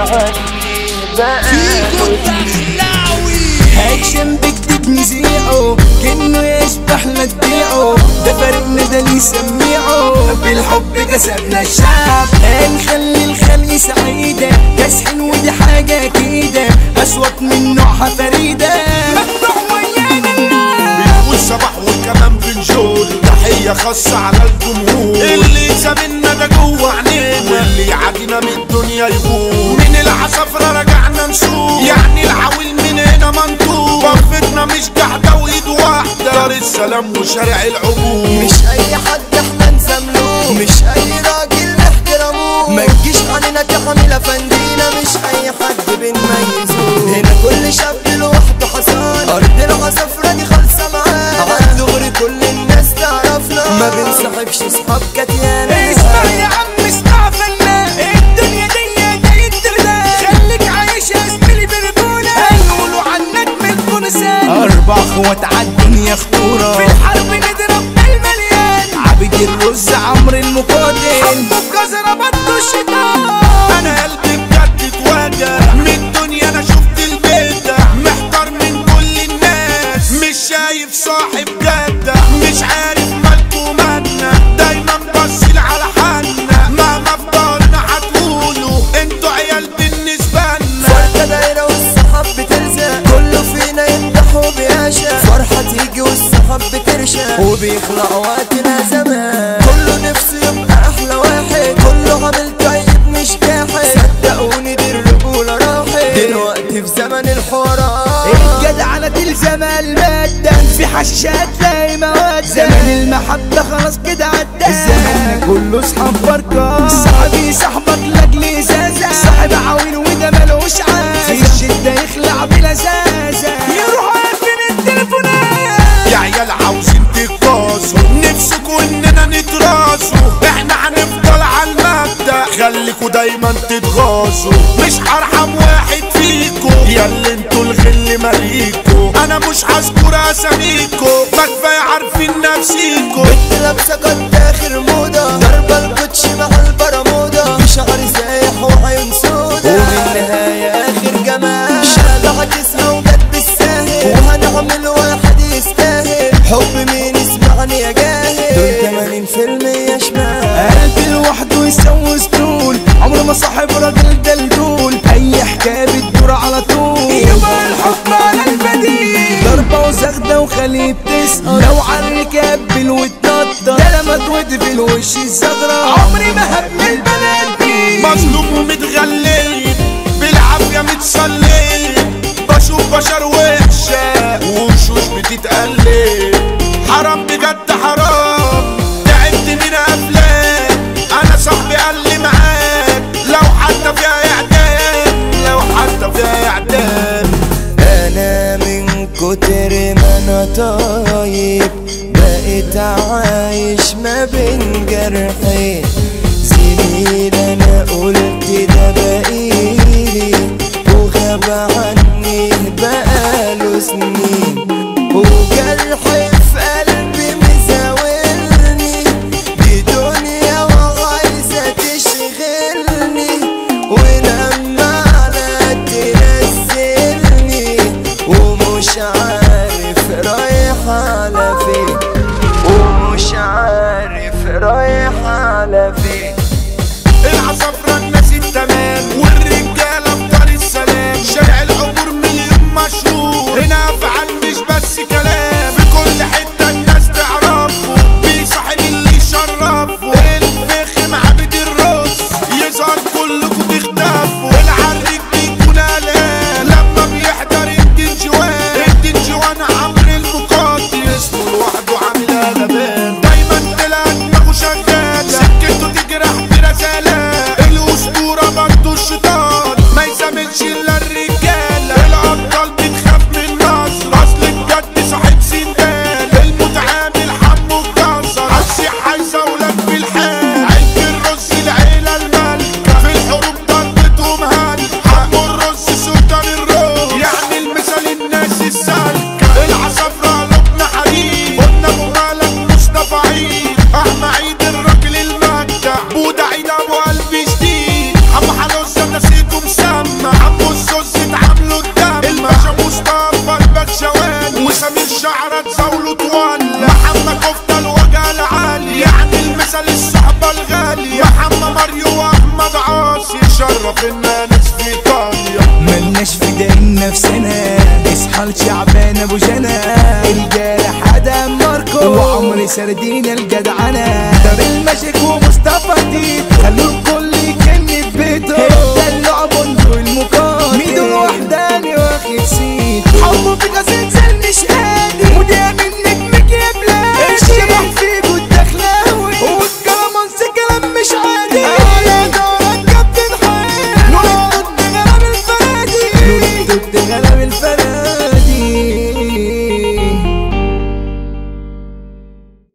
فيكو الدخلاوي اكشن بكتب نزيعه كأنه يشبح لك بيعه ده فريقنا ده اللي يسميعه بالحب كسبنا الشعب هنخلي الخلق سعيدة كاسحين ودي حاجة أكيدة أصوات من نوعها فريدة مفتوح ويانا الناس بنقول صباح وكمان بنجول تحية خاصة على الجمهور اللي سابنا ده جوه عينينا واللي يعادينا من الدنيا يقول من العصافرة رجعنا نسوق يعني العويل من هنا منطوق وقفتنا مش قاعدة وايد واحدة دار السلام وشارع العبور مش اي حد احنا نسملوه مش اي راجل نحترموه ما تجيش علينا تحمل افندينا مش اي حد بنميزوه هنا كل شاب لوحده حصان ارض العصافرة دي خالصة معانا عن دغري كل الناس تعرفنا ما بنصاحبش اصحاب كتيانا اسمع يا عم اسمع فنان الدنيا دي جاي الدردان خليك عايش يا زميلي برجولة هيقولوا عنك من فرسان أربع اخوات عالدنيا خطورة في الحرب نضرب بالمليان عبد الرز عمرو المقاتل حبوا بجزرة بدوا الشيطان انا قلبي بجد اتوجع من الدنيا انا شفت البيت محتار من كل الناس مش شايف صاحب جدة مش عارف مالكو مالنا دايما بصيل على حالنا مهما فضلنا هتقولوا انتوا عيال بالنسبة لنا فرقة دايرة والصحاب بتلزق كله فينا يمدح وبيعشق فرحة تيجي والصحاب بترشق وبيخلع وقتنا زمان كله نفسه يبقى أحلى واحد كله عامل طيب مش جاحد صدقوني دي الرجولة راحت دلوقتي في زمن الحوارات الجدعنة تلزم المادة في حشاشات تلاقي مواد زمن المحبة خلاص كده عدى زماننا كله صحاب بركات صاحبي صاحبك لاجل ازازة صاحب عويل وده ملوش عازة في الشدة يخلع بلزازة يروح يقفل التليفونات يا عيال عاوزين تتقاسوا نفسكوا اننا نتراسوا احنا هنفضل على المبدأ خليكوا دايما تتغاصوا مش هرحم واحد فيكوا يا اللي انتوا الغل ماليكوا انا مش هذكر اساميكوا ما كفايه عارفين نفسيكوا بنت لابسة قد آخر موضة ضربة الكوتش مع البرمودا شعر سايح وعين سودا ومن النهاية آخر جمال شالها تسمع وجد بالساهل وهنعمل واحد يستاهل حب مين اسمعني يا جاهل دول 80% شمال قلبي لوحده يسوي سطول عمره ما صاحب راجل دلدول اي حكايه بتدور على طول يبقى الحكم على البديل ضربه وزغده وخليه بتسقط لو على الركاب بالوتنطط ده لما تود في الوش الزغرة عمري ما هبني البنات دي مظلوم ومتغلب بالعافية متسلب بشوف بشر وحشة وشوش بتتقلب حرام بجد حرام تعبت من افلام انا صاحبي قال لي معاك لو حتى فيها اعدام لو حتى فيها اعدام انا من كتر ما انا طايب بقيت عايش ما بين جرحين زميل انا قلت ده بقيلي وغاب عني بقاله سنين وجرحي في قلبي مزاولني دي دنيا وعايزة تشغلني ولما على تنزلني ومش عارف رايح على فين نفسنا اصحى لشعبان ابو جنى الجارح ادم ماركو وعمري سردين الجدع